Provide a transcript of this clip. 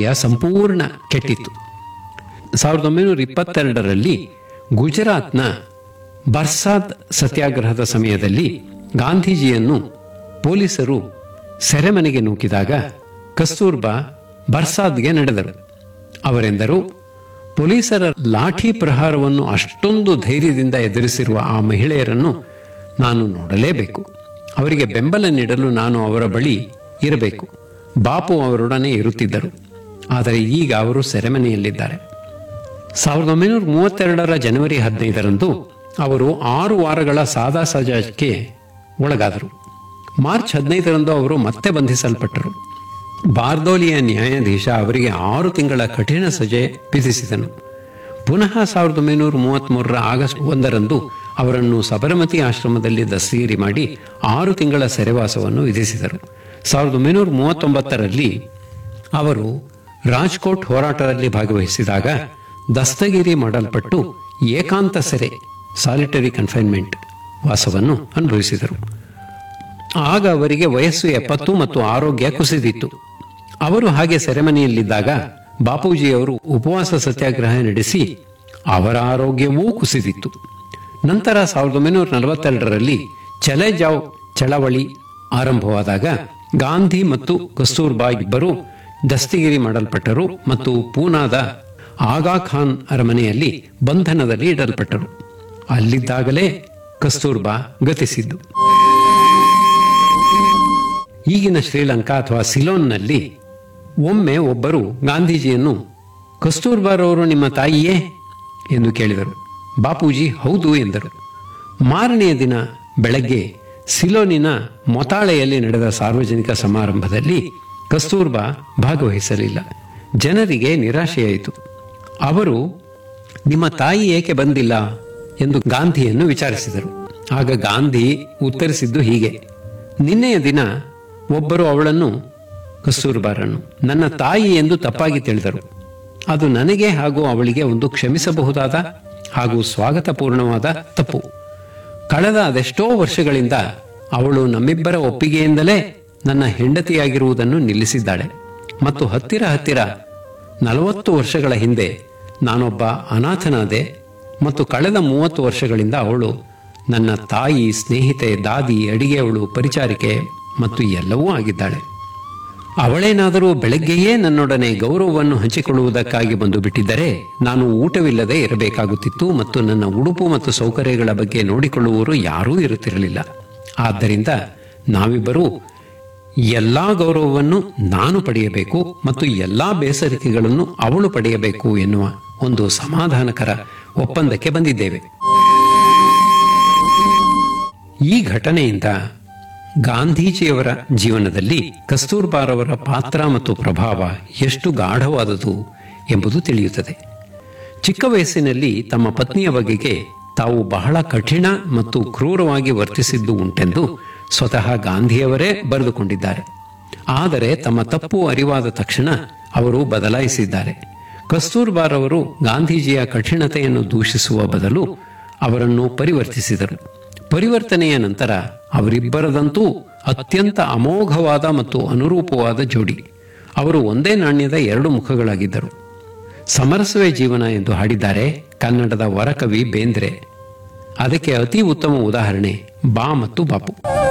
ಆರೋಗ್ಯ ಸಂಪೂರ್ಣ ಕೆಟ್ಟಿತ್ತು ಸಾವಿರದ ಒಂಬೈನೂರ ಇಪ್ಪತ್ತೆರಡರಲ್ಲಿ ಗುಜರಾತ್ನ ಬರ್ಸಾದ್ ಸತ್ಯಾಗ್ರಹದ ಸಮಯದಲ್ಲಿ ಗಾಂಧೀಜಿಯನ್ನು ಪೊಲೀಸರು ಸೆರೆಮನೆಗೆ ನೂಕಿದಾಗ ಕಸ್ತೂರ್ಬಾ ಬರ್ಸಾದ್ಗೆ ನಡೆದರು ಅವರೆಂದರು ಪೊಲೀಸರ ಲಾಠಿ ಪ್ರಹಾರವನ್ನು ಅಷ್ಟೊಂದು ಧೈರ್ಯದಿಂದ ಎದುರಿಸಿರುವ ಆ ಮಹಿಳೆಯರನ್ನು ನಾನು ನೋಡಲೇಬೇಕು ಅವರಿಗೆ ಬೆಂಬಲ ನೀಡಲು ನಾನು ಅವರ ಬಳಿ ಇರಬೇಕು ಬಾಪು ಅವರೊಡನೆ ಇರುತ್ತಿದ್ದರು ಆದರೆ ಈಗ ಅವರು ಸೆರೆಮನೆಯಲ್ಲಿದ್ದಾರೆ ಸಾವಿರದ ಒಂಬೈನೂರ ಮೂವತ್ತೆರಡರ ಜನವರಿ ಹದಿನೈದರಂದು ಅವರು ಆರು ವಾರಗಳ ಸಾದಾ ಸಜಾಕ್ಕೆ ಒಳಗಾದರು ಮಾರ್ಚ್ ಹದಿನೈದರಂದು ಅವರು ಮತ್ತೆ ಬಂಧಿಸಲ್ಪಟ್ಟರು ಬಾರ್ದೋಲಿಯ ನ್ಯಾಯಾಧೀಶ ಅವರಿಗೆ ಆರು ತಿಂಗಳ ಕಠಿಣ ಸಜೆ ವಿಧಿಸಿದನು ಪುನಃ ಸಾವಿರದ ಒಂಬೈನೂರ ಮೂವತ್ಮೂರರ ಆಗಸ್ಟ್ ಒಂದರಂದು ಅವರನ್ನು ಸಬರಮತಿ ಆಶ್ರಮದಲ್ಲಿ ದಸ್ತಗಿರಿ ಮಾಡಿ ಆರು ತಿಂಗಳ ಸೆರೆವಾಸವನ್ನು ವಿಧಿಸಿದರು ಸಾವಿರದ ಒಂಬೈನೂರ ಮೂವತ್ತೊಂಬತ್ತರಲ್ಲಿ ಅವರು ರಾಜ್ಕೋಟ್ ಹೋರಾಟದಲ್ಲಿ ಭಾಗವಹಿಸಿದಾಗ ದಸ್ತಗಿರಿ ಮಾಡಲ್ಪಟ್ಟು ಏಕಾಂತ ಸೆರೆ ಸಾಲಿಟರಿ ಕನ್ಫೈನ್ಮೆಂಟ್ ವಾಸವನ್ನು ಅನುಭವಿಸಿದರು ಆಗ ಅವರಿಗೆ ವಯಸ್ಸು ಎಪ್ಪತ್ತು ಮತ್ತು ಆರೋಗ್ಯ ಕುಸಿದಿತ್ತು ಅವರು ಹಾಗೆ ಸೆರೆಮನೆಯಲ್ಲಿದ್ದಾಗ ಬಾಪೂಜಿಯವರು ಉಪವಾಸ ಸತ್ಯಾಗ್ರಹ ನಡೆಸಿ ಅವರ ಆರೋಗ್ಯವೂ ಕುಸಿದಿತ್ತು ನಂತರ ಸಾವಿರದ ಒಂಬೈನೂರ ನಲವತ್ತೆರಡರಲ್ಲಿ ಚಲೆ ಜಾವ್ ಚಳವಳಿ ಆರಂಭವಾದಾಗ ಗಾಂಧಿ ಮತ್ತು ಕಸ್ತೂರ್ಬಾ ಇಬ್ಬರು ದಸ್ತಗಿರಿ ಮಾಡಲ್ಪಟ್ಟರು ಮತ್ತು ಪೂನಾದ ಆಗಾ ಖಾನ್ ಅರಮನೆಯಲ್ಲಿ ಬಂಧನದಲ್ಲಿ ಇಡಲ್ಪಟ್ಟರು ಅಲ್ಲಿದ್ದಾಗಲೇ ಕಸ್ತೂರ್ಬಾ ಗತಿಸಿದ್ದು ಈಗಿನ ಶ್ರೀಲಂಕಾ ಅಥವಾ ಸಿಲೋನ್ನಲ್ಲಿ ಒಮ್ಮೆ ಒಬ್ಬರು ಗಾಂಧೀಜಿಯನ್ನು ಕಸ್ತೂರ್ಬಾರವರು ನಿಮ್ಮ ತಾಯಿಯೇ ಎಂದು ಕೇಳಿದರು ಬಾಪೂಜಿ ಹೌದು ಎಂದರು ಮಾರನೆಯ ದಿನ ಬೆಳಗ್ಗೆ ಸಿಲೋನಿನ ಮೊತಾಳೆಯಲ್ಲಿ ನಡೆದ ಸಾರ್ವಜನಿಕ ಸಮಾರಂಭದಲ್ಲಿ ಕಸ್ತೂರ್ಬಾ ಭಾಗವಹಿಸಲಿಲ್ಲ ಜನರಿಗೆ ನಿರಾಶೆಯಾಯಿತು ಅವರು ನಿಮ್ಮ ತಾಯಿ ಏಕೆ ಬಂದಿಲ್ಲ ಎಂದು ಗಾಂಧಿಯನ್ನು ವಿಚಾರಿಸಿದರು ಆಗ ಗಾಂಧಿ ಉತ್ತರಿಸಿದ್ದು ಹೀಗೆ ನಿನ್ನೆಯ ದಿನ ಒಬ್ಬರು ಅವಳನ್ನು ಕಸ್ತೂರ್ಬಾರನ್ನು ನನ್ನ ತಾಯಿ ಎಂದು ತಪ್ಪಾಗಿ ತಿಳಿದರು ಅದು ನನಗೆ ಹಾಗೂ ಅವಳಿಗೆ ಒಂದು ಕ್ಷಮಿಸಬಹುದಾದ ಹಾಗೂ ಸ್ವಾಗತಪೂರ್ಣವಾದ ತಪ್ಪು ಕಳೆದ ಅದೆಷ್ಟೋ ವರ್ಷಗಳಿಂದ ಅವಳು ನಮ್ಮಿಬ್ಬರ ಒಪ್ಪಿಗೆಯಿಂದಲೇ ನನ್ನ ಹೆಂಡತಿಯಾಗಿರುವುದನ್ನು ನಿಲ್ಲಿಸಿದ್ದಾಳೆ ಮತ್ತು ಹತ್ತಿರ ಹತ್ತಿರ ನಲವತ್ತು ವರ್ಷಗಳ ಹಿಂದೆ ನಾನೊಬ್ಬ ಅನಾಥನಾದೆ ಮತ್ತು ಕಳೆದ ಮೂವತ್ತು ವರ್ಷಗಳಿಂದ ಅವಳು ನನ್ನ ತಾಯಿ ಸ್ನೇಹಿತೆ ದಾದಿ ಅಡಿಗೆಯವಳು ಪರಿಚಾರಿಕೆ ಮತ್ತು ಎಲ್ಲವೂ ಆಗಿದ್ದಾಳೆ ಅವಳೇನಾದರೂ ಬೆಳಗ್ಗೆಯೇ ನನ್ನೊಡನೆ ಗೌರವವನ್ನು ಹಂಚಿಕೊಳ್ಳುವುದಕ್ಕಾಗಿ ಬಂದು ಬಿಟ್ಟಿದ್ದರೆ ನಾನು ಊಟವಿಲ್ಲದೆ ಇರಬೇಕಾಗುತ್ತಿತ್ತು ಮತ್ತು ನನ್ನ ಉಡುಪು ಮತ್ತು ಸೌಕರ್ಯಗಳ ಬಗ್ಗೆ ನೋಡಿಕೊಳ್ಳುವವರು ಯಾರೂ ಇರುತ್ತಿರಲಿಲ್ಲ ಆದ್ದರಿಂದ ನಾವಿಬ್ಬರೂ ಎಲ್ಲಾ ಗೌರವವನ್ನು ನಾನು ಪಡೆಯಬೇಕು ಮತ್ತು ಎಲ್ಲಾ ಬೇಸರಿಕೆಗಳನ್ನು ಅವಳು ಪಡೆಯಬೇಕು ಎನ್ನುವ ಒಂದು ಸಮಾಧಾನಕರ ಒಪ್ಪಂದಕ್ಕೆ ಬಂದಿದ್ದೇವೆ ಈ ಘಟನೆಯಿಂದ ಗಾಂಧೀಜಿಯವರ ಜೀವನದಲ್ಲಿ ಕಸ್ತೂರ್ಬಾರವರ ಪಾತ್ರ ಮತ್ತು ಪ್ರಭಾವ ಎಷ್ಟು ಗಾಢವಾದುದು ಎಂಬುದು ತಿಳಿಯುತ್ತದೆ ಚಿಕ್ಕ ವಯಸ್ಸಿನಲ್ಲಿ ತಮ್ಮ ಪತ್ನಿಯ ಬಗೆಗೆ ತಾವು ಬಹಳ ಕಠಿಣ ಮತ್ತು ಕ್ರೂರವಾಗಿ ವರ್ತಿಸಿದ್ದು ಉಂಟೆಂದು ಸ್ವತಃ ಗಾಂಧಿಯವರೇ ಬರೆದುಕೊಂಡಿದ್ದಾರೆ ಆದರೆ ತಮ್ಮ ತಪ್ಪು ಅರಿವಾದ ತಕ್ಷಣ ಅವರು ಬದಲಾಯಿಸಿದ್ದಾರೆ ಕಸ್ತೂರ್ಬಾರವರು ಗಾಂಧೀಜಿಯ ಕಠಿಣತೆಯನ್ನು ದೂಷಿಸುವ ಬದಲು ಅವರನ್ನು ಪರಿವರ್ತಿಸಿದರು ಪರಿವರ್ತನೆಯ ನಂತರ ಅವರಿಬ್ಬರದಂತೂ ಅತ್ಯಂತ ಅಮೋಘವಾದ ಮತ್ತು ಅನುರೂಪವಾದ ಜೋಡಿ ಅವರು ಒಂದೇ ನಾಣ್ಯದ ಎರಡು ಮುಖಗಳಾಗಿದ್ದರು ಸಮರಸವೇ ಜೀವನ ಎಂದು ಹಾಡಿದ್ದಾರೆ ಕನ್ನಡದ ವರಕವಿ ಬೇಂದ್ರೆ ಅದಕ್ಕೆ ಅತಿ ಉತ್ತಮ ಉದಾಹರಣೆ ಬಾ ಮತ್ತು ಬಾಪು